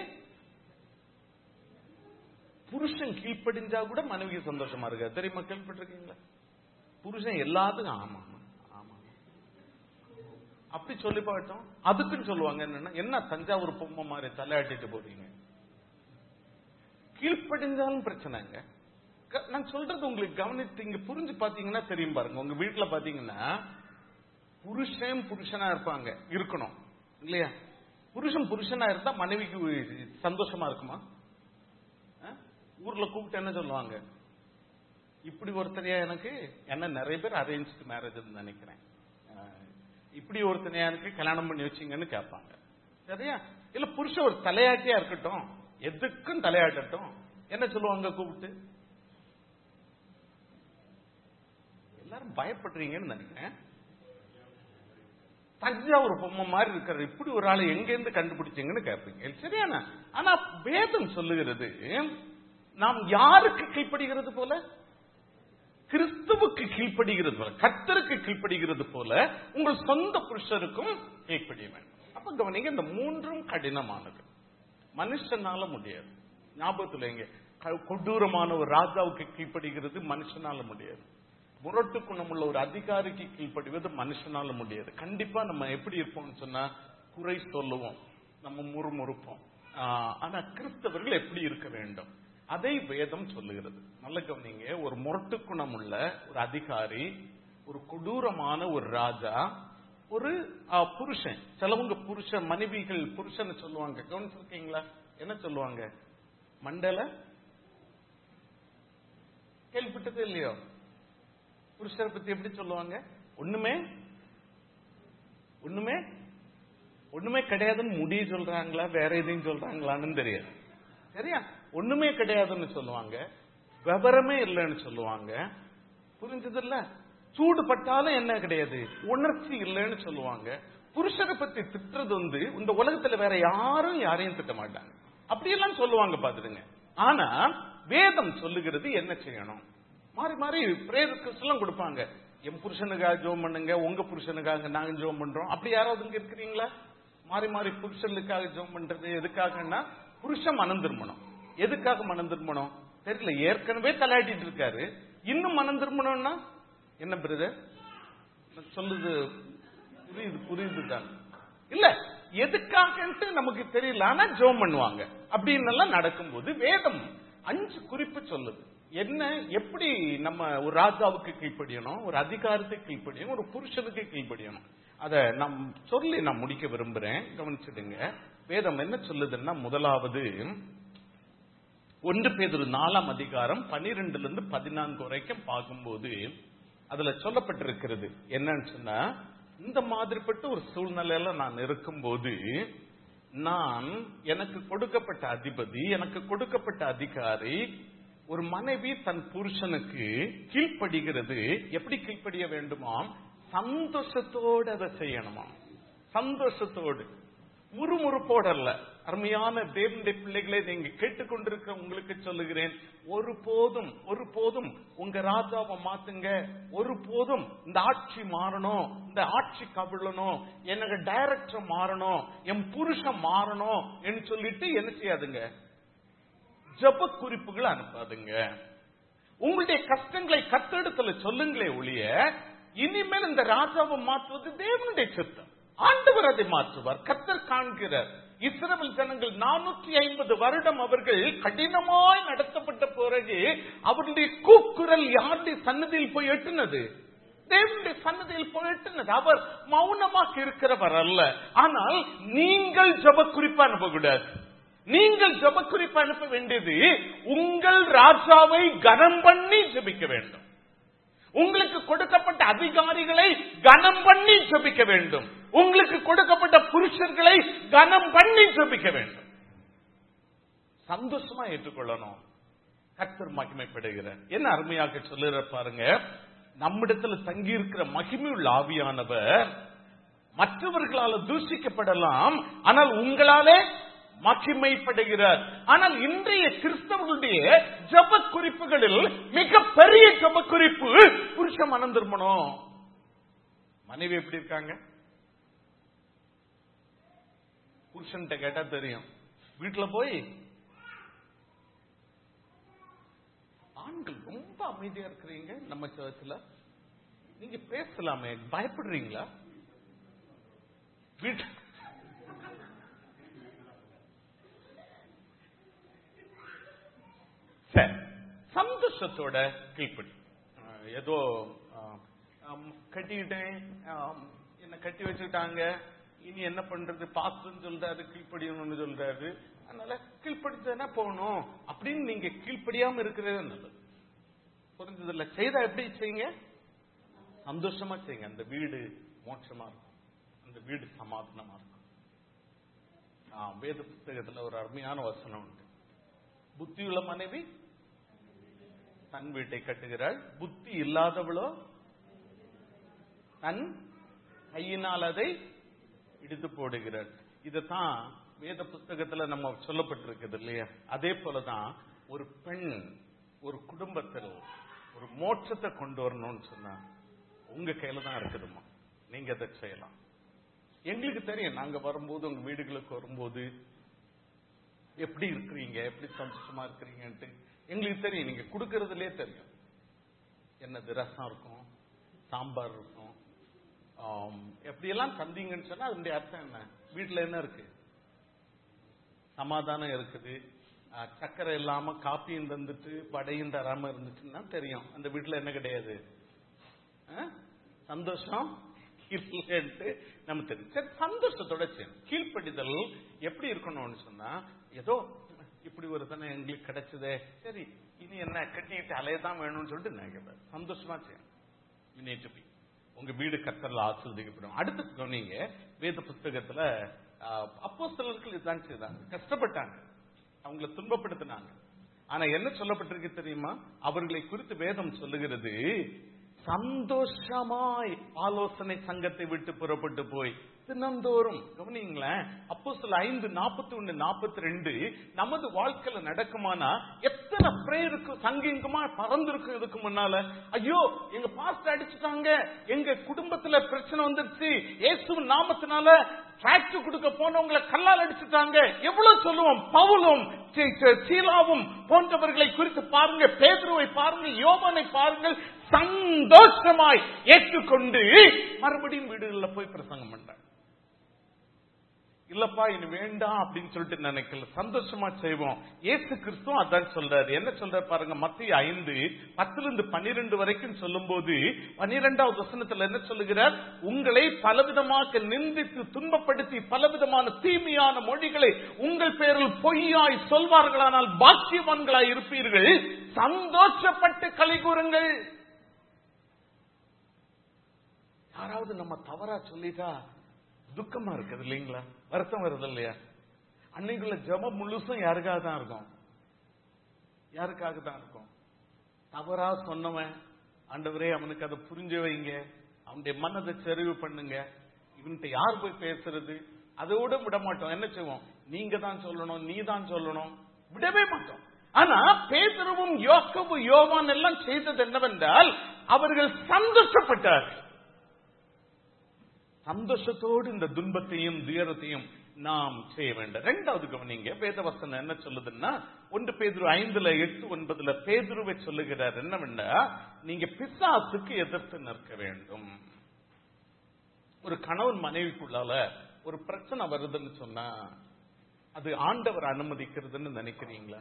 புருஷன் கீழ்ப்படிஞ்சா கூட மனைவிக்கு சந்தோஷமா இருக்காது தெரியுமா கேள்விப்பட்டிருக்கீங்களா புருஷன் எல்லாத்துக்கும் ஆமா ஆமா ஆமா அப்படி சொல்லி பார்த்தோம் அதுக்குன்னு சொல்லுவாங்க என்னன்னா என்ன தஞ்சாவூர் பொம்மை மாதிரி தலையாட்டிட்டு போறீங்க கீழ்ப்படிஞ்சாலும் பிரச்சனைங்க க- நான் சொல்றது உங்களுக்கு கவனித்து இங்க புரிஞ்சு பாத்தீங்கன்னா தெரியும் பாருங்க உங்க வீட்டுல பாத்தீங்கன்னா புருஷன் புருஷனா இருப்பாங்க இருக்கணும் இல்லையா புருஷன் புருஷனா இருந்தா மனைவிக்கு சந்தோஷமா இருக்குமா ஆ? ஊர்ல கூப்பிட்டு என்ன சொல்லுவாங்க இப்படி ஒருத்தரையா எனக்கு என்ன நிறைய பேர் அரேஞ்ச் மேரேஜ் நினைக்கிறேன் ஆ, இப்படி ஒருத்தனையா எனக்கு கல்யாணம் பண்ணி வச்சீங்கன்னு கேட்பாங்க சரியா இல்ல புருஷன் ஒரு தலையாட்டியா இருக்கட்டும் எதுக்கும் தலையாட்டட்டும் என்ன சொல்லுவாங்க கூப்பிட்டு எல்லாரும் பயப்படுறீங்கன்னு நினைக்கிறேன் தஞ்சாவூர் பொம்மை மாதிரி இருக்கிற இப்படி ஒரு ஆளை எங்க இருந்து கண்டுபிடிச்சீங்கன்னு கேட்பீங்க சரியானா ஆனா வேதம் சொல்லுகிறது நாம் யாருக்கு கீழ்ப்படுகிறது போல கிறிஸ்துவுக்கு கீழ்ப்படுகிறது போல கர்த்தருக்கு கீழ்ப்படுகிறது போல உங்கள் சொந்த புருஷருக்கும் கீழ்ப்படிய வேண்டும் அப்ப கவனிங்க இந்த மூன்றும் கடினமானது மனுஷனால முடியாது ஞாபகத்துல எங்க க- கொடூரமான ஒரு ராஜாவுக்கு கீழ்ப்படுகிறது மனுஷனால முடியாது முரட்டு குணமுள்ள ஒரு அதிகாரிக்கு கீழ்ப்படிவது மனுஷனால முடியாது கண்டிப்பா நம்ம எப்படி இருப்போம்னு சொன்னா குறை சொல்லுவோம் நம்ம முறுமுறுப்போம் ஆஹ், ஆனா கிறிஸ்தவர்கள் எப்படி இருக்க வேண்டும் அதை வேதம் சொல்லுகிறது நல்ல கவனிங்க ஒரு முரட்டு குணமுள்ள ஒரு அதிகாரி ஒரு கொடூரமான ஒரு ராஜா ஒரு ஆஹ், புருஷன் சிலவங்க புருஷன் மனைவிகள் புருஷன் சொல்லுவாங்க கவனிச்சிருக்கீங்களா என்ன சொல்லுவாங்க மண்டல கேள்விப்பட்டது இல்லையோ புருஷரை பத்தி எப்படி சொல்லுவாங்க ஒண்ணுமே ஒண்ணுமே ஒண்ணுமே கிடையாதுன்னு முடிய சொல்றாங்களா வேற எதையும் சொல்றாங்களான்னு தெரியாது சரியா ஒண்ணுமே கிடையாதுன்னு சொல்லுவாங்க விவரமே இல்லைன்னு சொல்லுவாங்க புரிஞ்சது இல்ல சூடு பட்டாலும் என்ன கிடையாது உணர்ச்சி இல்லைன்னு சொல்லுவாங்க புருஷரை பத்தி திட்டுறது வந்து இந்த உலகத்துல வேற யாரும் யாரையும் திட்ட மாட்டாங்க அப்படியெல்லாம் சொல்லுவாங்க பாத்துடுங்க ஆனா வேதம் சொல்லுகிறது என்ன செய்யணும் மாறி மாறி பிரேயர் ரிக்வெஸ்ட் எல்லாம் கொடுப்பாங்க என் புருஷனுக்காக ஜோம் பண்ணுங்க உங்க புருஷனுக்காக நாங்க ஜோம் பண்றோம் அப்படி யாராவது இங்க இருக்கிறீங்களா மாறி மாறி புருஷனுக்காக ஜோம் பண்றது எதுக்காகன்னா புருஷன் மனம் திரும்பணும் எதுக்காக மனம் திரும்பணும் தெரியல ஏற்கனவே தலையாட்டிட்டு இருக்காரு இன்னும் மனம் திரும்பணும்னா என்ன பிரதர் சொல்லுது புரியுது புரியுது தான் இல்ல எதுக்காகன்ட்டு நமக்கு தெரியல ஆனா ஜோம் பண்ணுவாங்க அப்படின்னு எல்லாம் நடக்கும்போது வேதம் அஞ்சு குறிப்பு சொல்லுது என்ன எப்படி நம்ம ஒரு ராஜாவுக்கு கீழ்ப்படியணும் ஒரு அதிகாரத்துக்கு கீழ்ப்படியணும் ஒரு புருஷனுக்கு கீழ்ப்படியணும் அத நான் சொல்லி நான் முடிக்க விரும்புறேன் கவனிச்சிடுங்க வேதம் என்ன சொல்லுதுன்னா முதலாவது ஒன்று பேதுரு நாலாம் அதிகாரம் பன்னிரெண்டுல இருந்து பதினான்கு வரைக்கும் பார்க்கும்போது அதுல சொல்லப்பட்டிருக்கிறது என்னன்னு சொன்னா இந்த மாதிரிப்பட்ட ஒரு சூழ்நிலையில நான் இருக்கும்போது நான் எனக்கு கொடுக்கப்பட்ட அதிபதி எனக்கு கொடுக்கப்பட்ட அதிகாரி ஒரு மனைவி தன் புருஷனுக்கு கீழ்ப்படுகிறது எப்படி கீழ்ப்படிய வேண்டுமாம் சந்தோஷத்தோடு அதை செய்யணுமாம் சந்தோஷத்தோடு முறுமுறுப்போடு அல்ல அருமையான தேவனுடைய பிள்ளைகளை நீங்க கேட்டுக்கொண்டிருக்கிற உங்களுக்கு சொல்லுகிறேன் ஒரு போதும் ஒரு போதும் உங்க ராஜாவை மாத்துங்க ஒரு போதும் இந்த ஆட்சி மாறணும் இந்த ஆட்சி கவிழணும் எனக்கு டைரக்டர் மாறணும் என் புருஷன் மாறணும் என்று சொல்லிட்டு என்ன செய்யாதுங்க ஜப குறிப்புகள் அனுப்பாதுங்க உங்களுடைய கஷ்டங்களை கத்தெடுத்துல சொல்லுங்களே ஒழிய இனிமேல் இந்த ராஜாவை மாற்றுவது தேவனுடைய சித்தம் ஆண்டவர் அதை மாற்றுவார் கத்தர் காண்கிறார் இஸ்ரவேல் ஜனங்கள் நானூற்றி ஐம்பது வருடம் அவர்கள் கடினமாய் நடத்தப்பட்ட பிறகு அவருடைய கூக்குரல் யாருடைய சன்னதியில் போய் எட்டுனது தேவனுடைய சன்னதியில் போய் எட்டுனது அவர் மௌனமாக இருக்கிறவர் அல்ல ஆனால் நீங்கள் ஜப குறிப்பு அனுப்பக்கூடாது நீங்கள் ஜப குறிப்பு அனுப்ப வேண்டியது உங்கள் ராஜாவை கனம் பண்ணி ஜபிக்க வேண்டும் உங்களுக்கு கொடுக்கப்பட்ட அதிகாரிகளை கனம் பண்ணி ஜபிக்க வேண்டும் உங்களுக்கு கொடுக்கப்பட்ட புருஷர்களை கனம் பண்ணி ஜபிக்க வேண்டும் சந்தோஷமா ஏற்றுக்கொள்ளணும் கர்த்தர் மகிமைப்படுகிறார் என்ன அருமையாக சொல்லுற பாருங்க நம்மிடத்துல தங்கி இருக்கிற மகிமையுள்ள ஆவியானவர் மற்றவர்களால தூஷிக்கப்படலாம் ஆனால் உங்களாலே மகிமைப்படுகிறார் ஆனால் இன்றைய கிறிஸ்தவர்களுடைய ஜப குறிப்புகளில் மிக பெரிய ஜப குறிப்பு புருஷ மனம் திரும்பணும் மனைவி எப்படி இருக்காங்க புருஷன்கிட்ட கேட்டா தெரியும் வீட்டுல போய் ஆண்கள் ரொம்ப அமைதியா இருக்கிறீங்க நம்ம சர்ச்சில் நீங்க பேசலாமே பயப்படுறீங்களா வீட்டு சரி சந்தோஷத்தோட கீழ்ப்படி அஹ் ஏதோ அஹ், அம், கட்டிக்கிட்டேன் அம், என்ன கட்டி வச்சுட்டாங்க இனி என்ன பண்றது பாஸ்டர்னு சொல்றாரு கீழ்ப்படியணும்னு சொல்றாரு அதனால கீழ்ப்படிச்சா போகணும் அப்படின்னு நீங்க கீழ்ப்படியாம இருக்கிறது நல்லது புரிஞ்சதில்ல செய்தா எப்படி செய்யுங்க சந்தோஷமா செய்யுங்க அந்த வீடு மோட்சமா இருக்கும் அந்த வீடு சமாதானமா இருக்கும் ஆ, வேத புத்தகத்துல ஒரு அருமையான வசனம் உண்டு புத்தியுள்ள மனைவி தன் வீட்டை கட்டுகிறாள் புத்தி இல்லாதவளோ தன் கையினால் அதை இடித்து போடுகிறாள் இதுதான் வேத புஸ்தகத்துல நம்ம சொல்லப்பட்டிருக்குது இல்லையா அதே போலதான் ஒரு பெண் ஒரு குடும்பத்தில் ஒரு மோட்சத்தை கொண்டு வரணும்னு சொன்னா உங்க கையில தான் இருக்குதுமா நீங்க அதை செய்யலாம் எங்களுக்கு தெரியும் நாங்க வரும்போது உங்க வீடுகளுக்கு வரும்போது எப்படி இருக்கிறீங்க எப்படி சந்தோஷமா இருக்கிறீங்கன்ட்டு எங்களுக்கு தெரியும் நீங்க கொடுக்கறதுலயே தெரியும் என்னது ரசம் இருக்கும் சாம்பார் இருக்கும் ஆம், எப்படியெல்லாம் தந்தீங்கன்னு சொன்னா அதனுடைய அர்த்தம் என்ன வீட்டுல என்ன இருக்கு சமாதானம் இருக்குது ஆ, சக்கரை இல்லாம காப்பியும் தந்துட்டு வடையும் தராம இருந்துச்சுன்னா தெரியும் அந்த வீட்டுல என்ன கிடையாது ஆ? சந்தோஷம் இல்லைன்ட்டு நம்ம தெரியும் சரி சந்தோஷத்தோட செய்யணும் கீழ்ப்படிதல் எப்படி இருக்கணும்னு சொன்னா ஏதோ இப்படி ஒரு தானே எங்களுக்கு கிடைச்சதே சரி இனி என்ன கட்டிக்கிட்டு அலையதான் வேணும்னு சொல்லிட்டு நினைக்கிறேன் சந்தோஷமா செய்யணும் You need to be. உங்க வீடு கத்தரில் ஆசிர்வதிக்கப்படும் அடுத்து கவனிங்க வேத புஸ்தகத்துல அப்போ சிலர்கள் இதுதான் செய்தாங்க கஷ்டப்பட்டாங்க அவங்கள துன்பப்படுத்தினாங்க ஆனா என்ன சொல்லப்பட்டிருக்கு தெரியுமா அவர்களை குறித்து வேதம் சொல்லுகிறது சந்தோஷமாய் ஆலோசனை சங்கத்தை விட்டு புறப்பட்டு போய் தினந்தோறும் கவனிங்களேன் அப்போ சில ஐந்து நாற்பத்தி ஒண்ணு நாற்பத்தி ரெண்டு நமது வாழ்க்கையில நடக்குமானா எத்தனை பிரேயருக்கு சங்கிங்கமா பறந்துருக்கும் இதுக்கு முன்னால ஐயோ எங்க பாஸ்ட் அடிச்சுட்டாங்க எங்க குடும்பத்துல பிரச்சனை வந்துருச்சு இயேசுவின் நாமத்தினால டிராக்டர் கொடுக்க போனவங்களை கல்லால் அடிச்சுட்டாங்க எவ்வளவு சொல்லுவோம் பவுலும் சீ- சீ- சீலாவும் போன்றவர்களை குறித்து பாருங்க பேதுருவை பாருங்க யோவானை பாருங்கள் சந்தோஷமாய் ஏற்றுக்கொண்டு மறுபடியும் வீடுகள்ல போய் பிரசங்கம் பண்றாங்க இல்லப்பா இனி வேண்டாம் அப்படின்னு சொல்லிட்டு நினைக்கல சந்தோஷமா செய்வோம் ஏசு கிறிஸ்துவும் அதான் சொல்றாரு என்ன சொல்றாரு பாருங்க மத்திய ஐந்து பத்துல இருந்து பன்னிரெண்டு வரைக்கும் சொல்லும்போது பன்னிரெண்டாவது வசனத்துல என்ன சொல்லுகிறார் உங்களை பலவிதமாக நிந்தித்து துன்பப்படுத்தி பலவிதமான தீமையான மொழிகளை உங்கள் பேரில் பொய்யாய் சொல்வார்களானால் பாக்கியவான்களாய் இருப்பீர்கள் சந்தோஷப்பட்டு களி கூறுங்கள் யாராவது நம்ம தவறா சொல்லிட்டா துக்கமா இருக்குது இல்லைங்களா வருத்தம் வருது இல்லையா அன்னைக்குள்ள ஜெபம் முழுசும் யாருக்காக தான் இருக்கும் யாருக்காக தான் இருக்கும் தவறா சொன்னவன் ஆண்டவரே அவனுக்கு அதை புரிஞ்சு வைங்க அவனுடைய மனதை செறிவு பண்ணுங்க இவன்கிட்ட யார் போய் பேசுறது அதோட விட மாட்டோம் என்ன செய்வோம் நீங்க தான் சொல்லணும் நீ தான் சொல்லணும் விடவே மாட்டோம் ஆனா பேதருவும் யோக்கவு யோவான் எல்லாம் செய்தது என்னவென்றால் அவர்கள் சந்தோஷப்பட்டார் சந்தோஷத்தோடு இந்த துன்பத்தையும் துயரத்தையும் நாம் செய்ய வேண்டும் ரெண்டாவது கவனிங்க வேதவசனம் என்ன சொல்லுதுன்னா ஒன்று பேதுரு ஐந்துல எட்டு ஒன்பதுல பேதுருவை சொல்லுகிறார் என்னவென்னா நீங்க பிசாசுக்கு எதிர்த்து நிற்க வேண்டும் ஒரு கணவன் மனைவிக்குள்ளால ஒரு பிரச்சனை வருதுன்னு சொன்னா அது ஆண்டவர் அனுமதிக்கிறதுன்னு நினைக்கிறீங்களா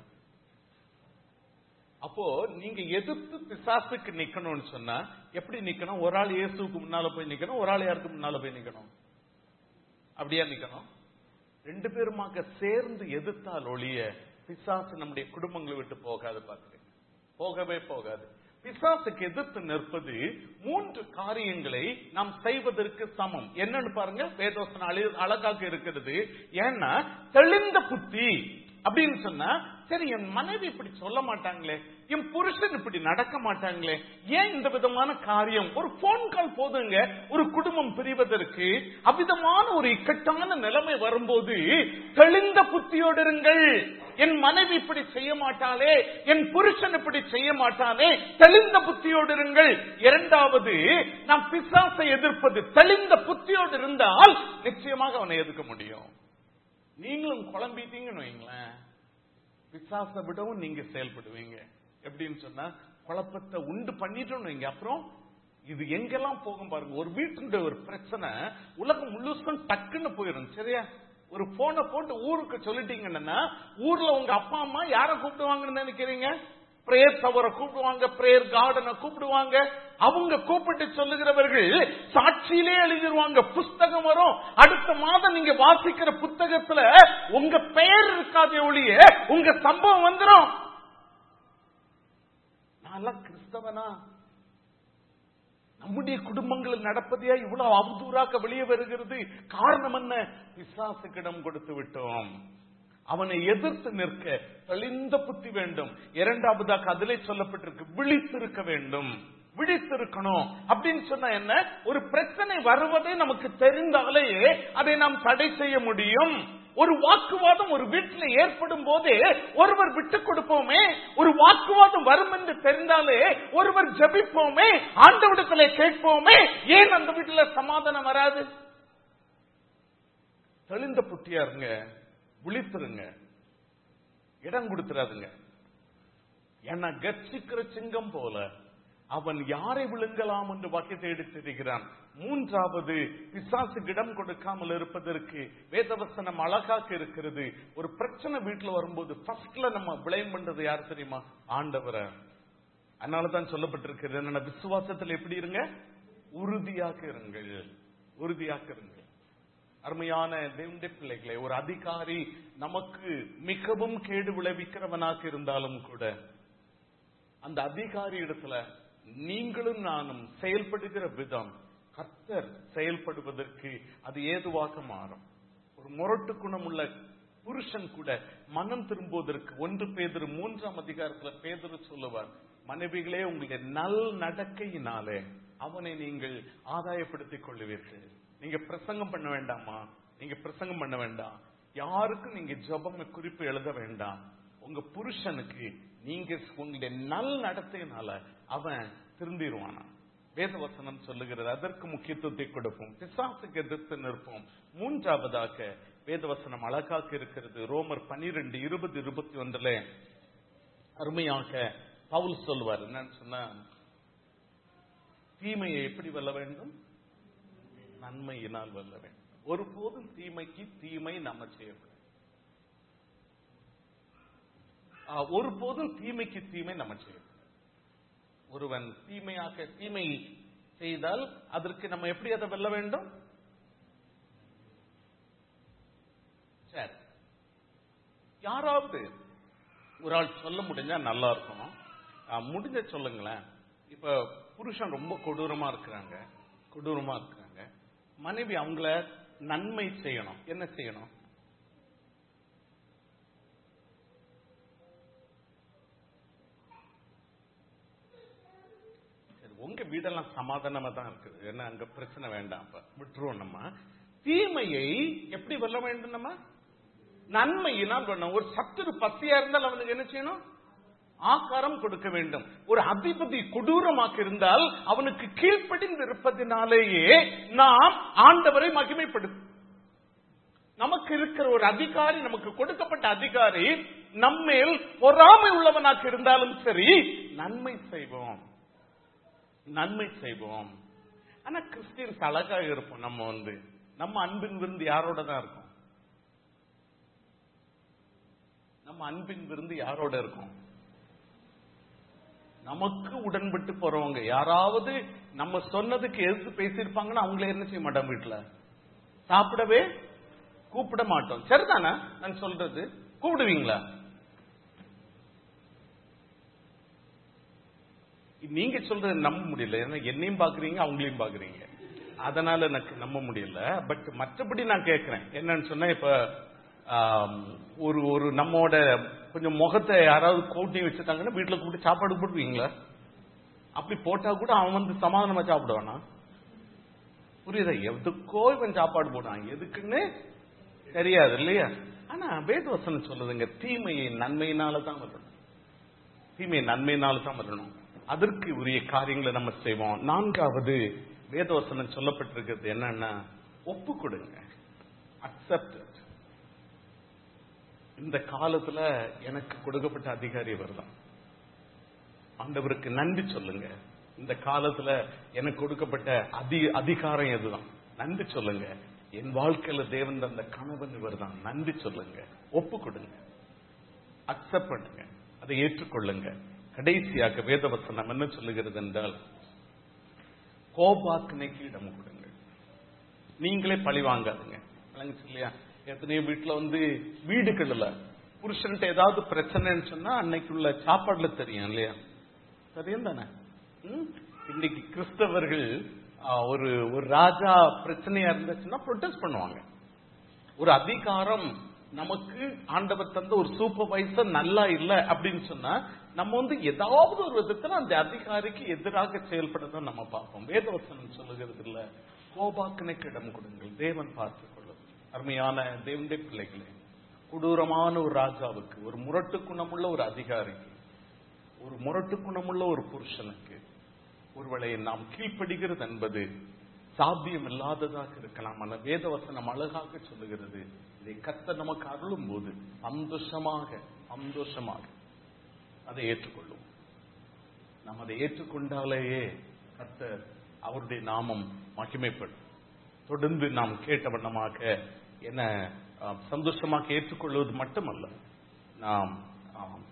அப்போ நீங்க எதிர்த்து பிசாசுக்கு நிக்கணும்னு சொன்னா எப்படி நிக்கணும் ஒரு ஆள் இயேசுக்கு முன்னால போய் நிக்கணும் ஒரு ஆள் யாருக்கு முன்னால போய் நிக்கணும் அப்படியா நிக்கணும் ரெண்டு பேருமாக சேர்ந்து எதிர்த்தால் ஒழிய பிசாசு நம்முடைய குடும்பங்களை விட்டு போகாது பாக்குறீங்க போகவே போகாது பிசாசுக்கு எதிர்த்து நிற்பது மூன்று காரியங்களை நாம் செய்வதற்கு சமம் என்னன்னு பாருங்க வேதோசன அழி- அழகாக இருக்கிறது ஏன்னா தெளிந்த புத்தி அப்படின்னு சொன்னா சரி என் மனைவி இப்படி சொல்ல மாட்டாங்களே என் புருஷன் இப்படி நடக்க மாட்டாங்களே ஏன் இந்த விதமான காரியம் ஒரு போன் கால் போதுங்க ஒரு குடும்பம் பிரிவதற்கு அவ்விதமான ஒரு இக்கட்டான நிலைமை வரும்போது தெளிந்த புத்தியோடு இருங்கள் என் மனைவி இப்படி செய்ய மாட்டாளே என் புருஷன் இப்படி செய்ய மாட்டானே தெளிந்த புத்தியோடு இருங்கள் இரண்டாவது நாம் பிசாசை எதிர்ப்பது தெளிந்த புத்தியோடு இருந்தால் நிச்சயமாக அவனை எதிர்க்க முடியும் நீங்களும் குழம்பிட்டீங்கன்னு வைங்களேன் பிசாசை விடவும் நீங்க செயல்படுவீங்க எப்படின்னு சொன்னா குழப்பத்தை உண்டு பண்ணிட்டோம்னு வைங்க அப்புறம் இது எங்கெல்லாம் போகும் பாருங்க ஒரு வீட்டுடைய ஒரு பிரச்சனை உலகம் முழுசும் டக்குன்னு போயிடும் சரியா ஒரு போனை போட்டு ஊருக்கு சொல்லிட்டீங்கன்னா ஊர்ல உங்க அப்பா அம்மா யார கூப்பிடுவாங்கன்னு நினைக்கிறீங்க பிரேயர் டவரை கூப்பிடுவாங்க பிரேயர் கார்டனை கூப்பிடுவாங்க அவங்க கூப்பிட்டு சொல்லுகிறவர்கள் சாட்சியிலே எழுதிருவாங்க புஸ்தகம் வரும் அடுத்த மாதம் நீங்க வாசிக்கிற புத்தகத்துல உங்க பெயர் இருக்காதே ஒழிய உங்க சம்பவம் வந்துரும் நான் கிறிஸ்தவனா நம்முடைய குடும்பங்களில் நடப்பதையா இவ்வளவு அவதூறாக்க வெளியே வருகிறது காரணம் என்ன பிசாசுக்கிடம் கொடுத்து விட்டோம் அவனை எதிர்த்து நிற்க தெளிந்த புத்தி வேண்டும் இரண்டாவதாக அதிலே சொல்லப்பட்டிருக்கு விழித்திருக்க வேண்டும் விழித்திருக்கணும் அப்படின்னு சொன்னா என்ன ஒரு பிரச்சனை வருவதே நமக்கு தெரிந்தாலே அதை நாம் தடை செய்ய முடியும் ஒரு வாக்குவாதம் ஒரு வீட்டில் ஏற்படும் போதே ஒருவர் விட்டு கொடுப்போமே ஒரு வாக்குவாதம் வரும் என்று தெரிந்தாலே ஒருவர் ஜபிப்போமே ஆண்டவிடத்துல கேட்போமே ஏன் அந்த வீட்டுல சமாதானம் வராது தெளிந்த புட்டியா இருங்க விழித்திருங்க இடம் கொடுத்துறாதுங்க ஏன்னா கர்ச்சிக்கிற சிங்கம் போல அவன் யாரை விழுங்கலாம் என்று வாக்கியத்தை எடுத்திருக்கிறான் மூன்றாவது பிசாசுக்கு இடம் கொடுக்காமல் இருப்பதற்கு வேதவசனம் அழகாக இருக்கிறது ஒரு பிரச்சனை வீட்டுல வரும்போது ஃபர்ஸ்ட்ல நம்ம பிளேம் பண்றது யார் தெரியுமா ஆண்டவரை அதனாலதான் சொல்லப்பட்டிருக்கிறது என்னென்ன விசுவாசத்தில் எப்படி இருங்க உறுதியாக இருங்கள் உறுதியாக இருங்கள் அருமையான தேவனுடைய பிள்ளைகளே ஒரு அதிகாரி நமக்கு மிகவும் கேடு விளைவிக்கிறவனாக இருந்தாலும் கூட அந்த அதிகாரி இடத்துல நீங்களும் நானும் செயல்படுகிற விதம் கர்த்தர் செயல்படுவதற்கு அது ஏதுவாக மாறும் ஒரு முரட்டு குணமுள்ள புருஷன் கூட மனம் திரும்புவதற்கு ஒன்று பேதரு மூன்றாம் அதிகாரத்துல பேதரு சொல்லுவார் மனைவிகளே உங்களுடைய நல் நடக்கையினாலே அவனை நீங்கள் ஆதாயப்படுத்திக் கொள்ளுவீர்கள் நீங்க பிரசங்கம் பண்ண வேண்டாமா நீங்க பிரசங்கம் பண்ண வேண்டாம் யாருக்கும் நீங்க ஜபம் குறிப்பு எழுத வேண்டாம் உங்க புருஷனுக்கு நீங்க உங்களுடைய நல் நடத்தையினால அவன் திருந்திடுவானா வேதவசனம் சொல்லுகிறது அதற்கு முக்கியத்துவத்தை கொடுப்போம் பிசாசுக்கு எதிர்த்து நிற்போம் மூன்றாவதாக வேதவசனம் அழகாக இருக்கிறது ரோமர் பனிரெண்டு இருபது இருபத்தி ஒன்றுல அருமையாக பவுல் சொல்வார் என்னன்னு சொன்னா தீமையை எப்படி வெல்ல வேண்டும் நன்மையினால் வெல்ல வேண்டும் ஒருபோதும் தீமைக்கு தீமை நம்ம செய்யக்கூடாது ஆ, ஒருபோதும் தீமைக்கு தீமை நம்ம செய்யக்கூடாது ஒருவன் தீமையாக தீமை செய்தால் அதற்கு நம்ம எப்படி அதை வெல்ல வேண்டும் சரி யாராவது ஒரு ஆள் சொல்ல முடிஞ்சா நல்லா இருக்கும் ஆ, முடிஞ்ச சொல்லுங்களேன் இப்ப புருஷன் ரொம்ப கொடூரமா இருக்கிறாங்க கொடூரமா இருக்கிறாங்க மனைவி அவங்கள நன்மை செய்யணும் என்ன செய்யணும் சரி, உங்க வீடெல்லாம் சமாதானமா தான் இருக்குது என்ன அங்க பிரச்சனை வேண்டாம் அப்ப விட்டுருவோம் நம்ம தீமையை எப்படி வெல்ல வேண்டும் நம்ம நன்மையினால் பண்ணணும் ஒரு சத்துரு பசியா இருந்தால் அவனுக்கு என்ன செய்யணும் ஆகாரம் கொடுக்க வேண்டும் ஒரு அதிபதி கொடூரமாக இருந்தால் அவனுக்கு கீழ்ப்படிந்து இருப்பதினாலேயே நாம் ஆண்டவரை மகிமைப்படுத்த நமக்கு இருக்கிற ஒரு அதிகாரி நமக்கு கொடுக்கப்பட்ட அதிகாரி நம்மேல் பொறாமை உள்ளவனாக இருந்தாலும் சரி நன்மை செய்வோம் நன்மை செய்வோம் ஆனா கிறிஸ்டியன்ஸ் அழகாக இருப்போம் நம்ம வந்து நம்ம அன்பின் விருந்து யாரோட தான் இருக்கும் நம்ம அன்பின் விருந்து யாரோட இருக்கோம் நமக்கு உடன்பட்டு போறவங்க யாராவது நம்ம சொன்னதுக்கு எதிர்த்து பேசியிருப்பாங்கன்னா அவங்கள என்ன செய்ய மாட்டோம் வீட்டுல சாப்பிடவே கூப்பிட மாட்டோம் சரிதானே நான் சொல்றது கூப்பிடுவீங்களா நீங்க சொல்றது நம்ப முடியல ஏன்னா என்னையும் பாக்குறீங்க அவங்களையும் பாக்குறீங்க அதனால எனக்கு நம்ப முடியல பட் மற்றபடி நான் கேட்கிறேன் என்னன்னு சொன்னா இப்ப ஆம், ஒரு ஒரு நம்மோட கொஞ்சம் முகத்தை யாராவது கோட்டி வச்சுட்டாங்கன்னா வீட்டுல கூப்பிட்டு சாப்பாடு போடுவீங்களா அப்படி போட்டா கூட அவன் வந்து சமாதானமா சாப்பிடுவானா புரியுதா எதுக்கோ இவன் சாப்பாடு போடுவான் எதுக்குன்னு தெரியாது இல்லையா ஆனா வேதவசனம் சொல்லுதுங்க தீமையை நன்மையினால தான் வரணும் தீமையை நன்மையினால தான் வரணும் அதற்கு உரிய காரியங்களை நம்ம செய்வோம் நான்காவது வேதவசனம் சொல்லப்பட்டிருக்கிறது என்னன்னா ஒப்பு கொடுங்க அக்செப்ட் இந்த காலத்துல எனக்கு கொடுக்கப்பட்ட அதிகாரி இவர்தான் ஆண்டவருக்கு நன்றி சொல்லுங்க இந்த காலத்துல எனக்கு கொடுக்கப்பட்ட அதி அதிகாரம் எதுதான் நன்றி சொல்லுங்க என் வாழ்க்கையில தேவன் தந்த கணவன் இவர்தான் நன்றி சொல்லுங்க ஒப்பு கொடுங்க அக்செப்ட் பண்ணுங்க அதை ஏற்றுக்கொள்ளுங்க கடைசியாக வேதவசனம் என்ன சொல்லுகிறது என்றால் கோபாக்கினைக்கு இடம் கொடுங்க நீங்களே பழி வாங்காதுங்க விளங்குச்சு இல்லையா எத்தனையோ வீட்டுல வந்து வீடுகள்ல புருஷன்ட்ட ஏதாவது பிரச்சனைன்னு சொன்னா அன்னைக்குள்ள சாப்பாடுல தெரியும் இல்லையா தெரியும் தானே ம்? இன்னைக்கு கிறிஸ்தவர்கள் ஆ, ஒரு ஒரு ராஜா பிரச்சனையா இருந்துச்சுன்னா ப்ரொட்டஸ்ட் பண்ணுவாங்க ஒரு அதிகாரம் நமக்கு ஆண்டவர் தந்த ஒரு சூப்பர்வைசர் நல்லா இல்ல அப்படின்னு சொன்னா நம்ம வந்து ஏதாவது ஒரு விதத்துல அந்த அதிகாரிக்கு எதிராக செயல்படுறத நம்ம பார்ப்போம் வேதவசனம் சொல்லுகிறது இல்ல கோபாக்கனுக்கு இடம் கொடுங்கள் தேவன் பார்த்துக் கொள்ளும் அருமையான தேவனுடைய பிள்ளைகளே கொடூரமான ஒரு ராஜாவுக்கு ஒரு முரட்டு குணமுள்ள ஒரு அதிகாரிக்கு ஒரு முரட்டு குணமுள்ள ஒரு புருஷனுக்கு ஒருவேளை நாம் கீழ்ப்படுகிறது என்பது சாத்தியம் இல்லாததாக இருக்கலாம் ஆனால் வேதவசனம் அழகாக சொல்லுகிறது இதை கத்த நமக்கு அருளும் போது சந்தோஷமாக சந்தோஷமாக அதை ஏற்றுக்கொள்ளும் நாம் அதை ஏற்றுக்கொண்டாலேயே கர்த்தர் அவருடைய நாமம் மகிமைப்படும் தொடர்ந்து நாம் கேட்ட வண்ணமாக என்ன ஆ, சந்தோஷமாக ஏற்றுக்கொள்வது மட்டுமல்ல நாம் ஆம்,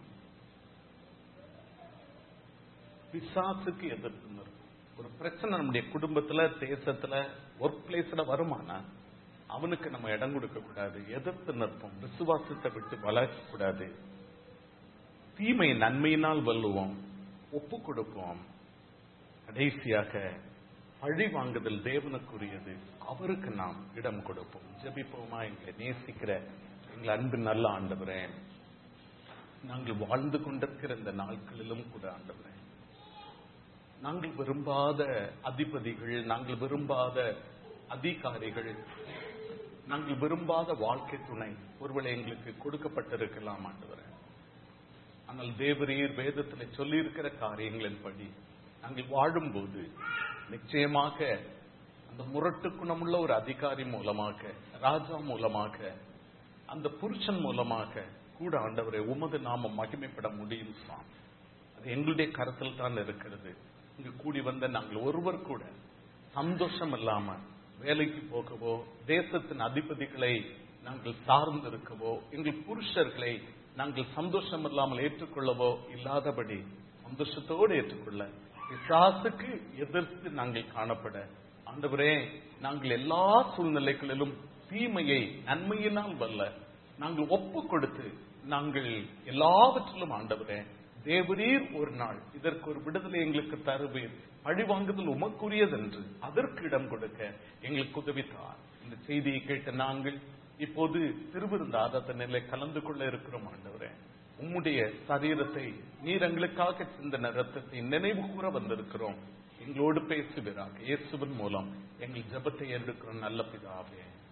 பிசாசுக்கு எதிர்த்து நிற்கும் ஒரு பிரச்சனை நம்முடைய குடும்பத்துல தேசத்துல ஒர்க் பிளேஸ்ல வருமானா அவனுக்கு நம்ம இடம் கொடுக்க கூடாது எதிர்த்து நிற்போம் விசுவாசத்தை விட்டு வளர்க்க கூடாது தீமை நன்மையினால் வெல்லுவோம் ஒப்பு கொடுப்போம் கடைசியாக பழி வாங்குதல் தேவனுக்குரியது அவருக்கு நாம் இடம் கொடுப்போம் ஜெபிப்போமா எங்களை நேசிக்கிற எங்கள் அன்பு நல்ல ஆண்டவரே நாங்கள் வாழ்ந்து கொண்டிருக்கிற இந்த நாட்களிலும் கூட ஆண்டவரே நாங்கள் விரும்பாத அதிபதிகள் நாங்கள் விரும்பாத அதிகாரிகள் நாங்கள் விரும்பாத வாழ்க்கை துணை ஒருவேளை எங்களுக்கு கொடுக்கப்பட்டிருக்கலாம் ஆண்டவரே ஆனால் தேவரீர் வேதத்தில் சொல்லியிருக்கிற காரியங்களின்படி நாங்கள் வாழும்போது நிச்சயமாக அந்த முரட்டு குணமுள்ள ஒரு அதிகாரி மூலமாக ராஜா மூலமாக அந்த புருஷன் மூலமாக கூட ஆண்டவரை உமது நாம மகிமைப்பட முடியும் சாமி அது எங்களுடைய கருத்தில் தான் இருக்கிறது இங்கு கூடி வந்த நாங்கள் ஒருவர் கூட சந்தோஷம் இல்லாம வேலைக்கு போகவோ தேசத்தின் அதிபதிகளை நாங்கள் சார்ந்து இருக்கவோ எங்கள் புருஷர்களை நாங்கள் சந்தோஷம் இல்லாமல் ஏற்றுக்கொள்ளவோ இல்லாதபடி சந்தோஷத்தோடு ஏற்றுக்கொள்ள பிசாசுக்கு எதிர்த்து நாங்கள் காணப்பட ஆண்டவரே நாங்கள் எல்லா சூழ்நிலைகளிலும் தீமையை நன்மையினால் வல்ல நாங்கள் ஒப்பு கொடுத்து நாங்கள் எல்லாவற்றிலும் ஆண்டவரே தேவரீர் ஒரு நாள் இதற்கு ஒரு விடுதலை எங்களுக்கு தருவீர் பழி வாங்குதல் உமக்குரியதென்று அதற்கு இடம் கொடுக்க எங்களுக்கு உதவித்தார் இந்த செய்தியை கேட்ட நாங்கள் இப்போது திருவிருந்த ஆதத்த நிலை கலந்து கொள்ள இருக்கிறோம் ஆண்டவரே உம்முடைய சரீரத்தை நீர் எங்களுக்காக சிந்தன ரத்தத்தை நினைவு கூற வந்திருக்கிறோம் எங்களோடு பேசுவீராக இயேசுவின் மூலம் எங்கள் ஜெபத்தை எடுக்கிறோம் நல்ல பிதாவே